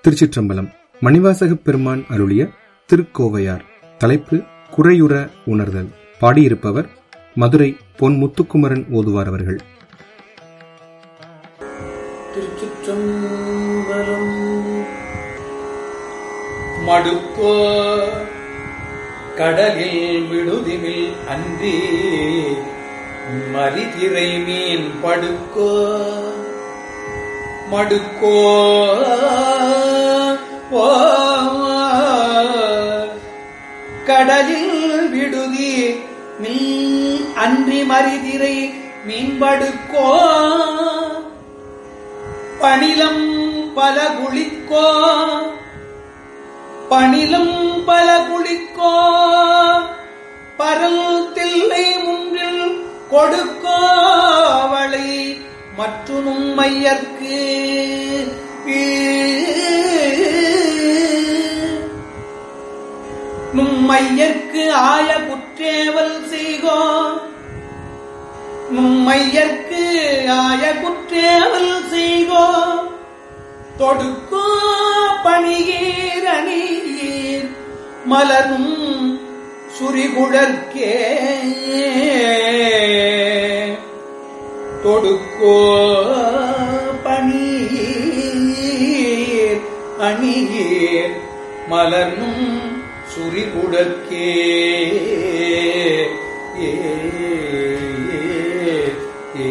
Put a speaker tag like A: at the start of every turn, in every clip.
A: திருச்சிற்றம்பலம் மணிவாசகப் பெருமான் அருளிய திருக்கோவையார் தலைப்பு குறையுற உணர்தல் பாடியிருப்பவர் மதுரை பொன் முத்துக்குமரன் ஓதுவார் அவர்கள்
B: திருச்சிற்றம்பலம் மடுப்போ கடலில் விடுதினில் அன்றி மரிதிரை மீன் படுக்கோ மடுக்கோ ஓ கடலில் விடுதி மில் அன்றி மரிதிரை மீன்படுக்கோ பணிலம் பல குளிக்கோ பணிலம் பல குளிக்கோ பரல் தில்லை முன்றில் கொடுக்கோ அவளை மற்றும் மையற்கு நும்மையற்கு ஆய குற்றேவல் செய்கோ நும்மையற்கு ஆய குற்றேவல் செய்கோ தொடுக்கோ பணியீர் அணியீர் மலரும் சுரிகுழற்கே தொடுக்கோ பணியீர் அணியீர் மலரும் சுரிகுழற்கே ஏ ஏ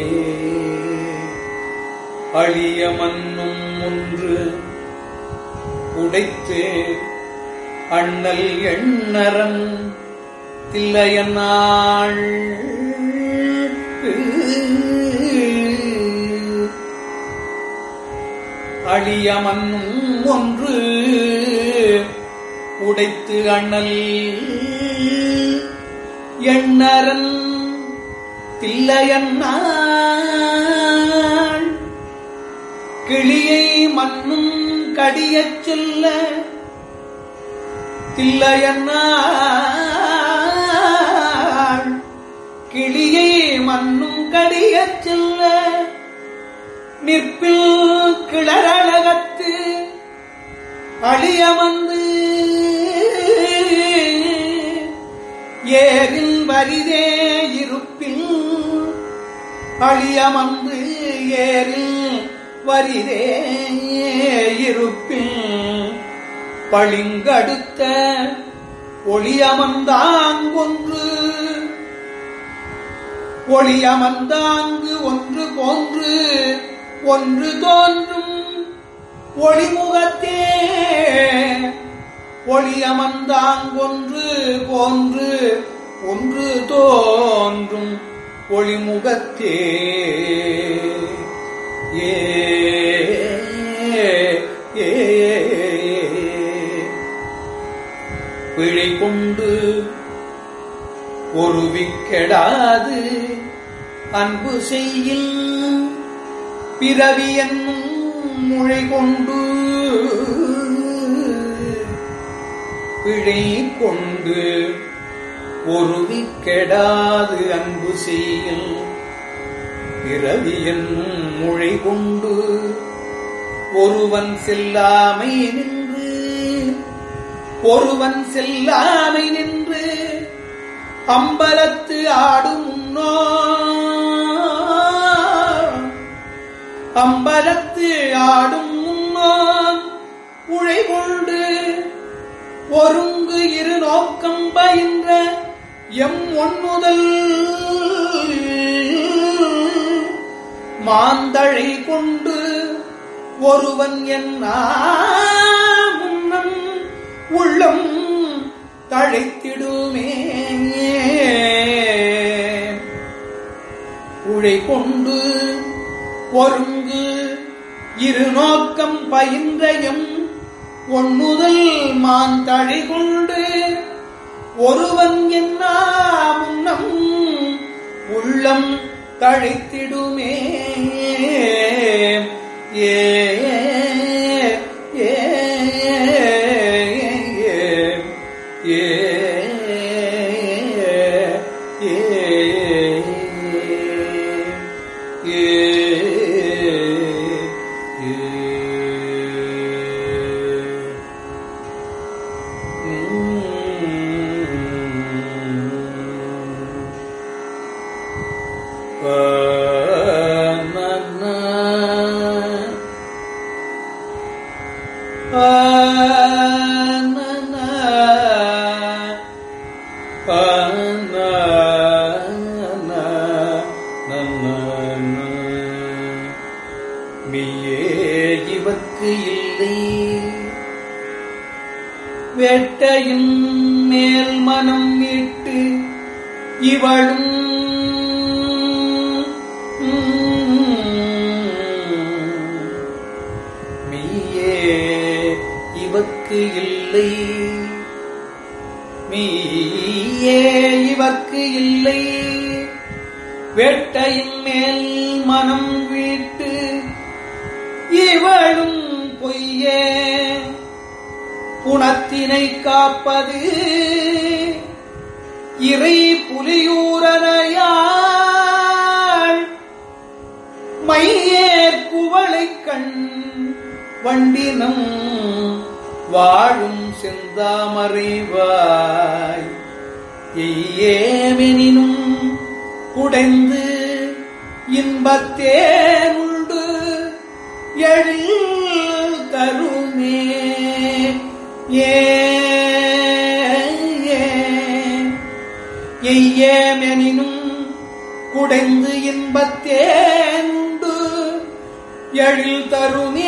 B: அழிய மன்னும் ஒன்று உடைத்து அண்ணல் எண்ணரன் தில்லையனாள் அழிய மன்னும் ஒன்று உடைத்து அண்ணல் எண்ணரன் தில்லையன்னாள் கிளியை மண்ணும் கடியச் செல்ல தில்லையன்னாள் கிளியை மண்ணும் கடியச் செல்ல நிற்பில் கிளரழகத்து அழியமந்து ஏரில் வரிதே இருப்பில் அழியமந்து ஏரில் வரிதே இருப்பில் பளிங்கடுத்த ஒளியமர்ந்தாங்கொன்று ஒளியமர்ந்தாங்கு ஒன்று போன்று ஒன்று தோன்றும் ஒளிமுகத்தே ஒளியமர்ந்தாங்கொன்று போன்று ஒன்று தோன்றும் ஒளிமுகத்தே ஏ ஏ பிழை கொண்டு ஒரு விக்கெடாது அன்பு செய்யில் பிறவி என்னும் முழை கொண்டு பிழை கொண்டு ஒரு விக்கெடாது அன்பு செய்யில் பிறவி என்னும் முழை கொண்டு ஒருவன் செல்லாமை நின்று ஒருவன் செல்லாமை நின்று அம்பலத்து ஆடும் முன்னோ அம்பலத்து ஆடும் முன்னோ உழை கொண்டு ஒருங்கு இரு நோக்கம் பயின்ற எம் ஒன்னுதல் மாந்தழை கொண்டு ஒருவன் என்ன முன்னம் உள்ளம் தழைத்திடுமே உழை கொண்டு ஒருங்கு இரு நோக்கம் பயின்றயம் ஒன்னுதல் மாந்தழை கொண்டு ஒருவன் என்ன முன்னம் உள்ளம் தழைத்திடுமே ஏ ஏ ஏ ஏ மெய்யே இவர்க்கு இல்லை வேட்டையின் மேல் மனம் மீட்டு இவளும் மெய்யே இவர்க்கு இல்லை மெய்யே இவர்க்கு இல்லை வேட்டையின் மேல் மனம் வீட்டு இவளும் பொய்யே புணத்தினை காப்பது இறை புலியூரனையாள் மையேற் குவளை கண் வண்டினம் வாழும் செந்தாமறைவாய் எய்யேமெனினும் குடைந்து இன்பத்தேனுண்டு எழில் தருமே ஏ எய்யேமெனினும் குடைந்து இன்பத்தேனுண்டு எழில் தருமே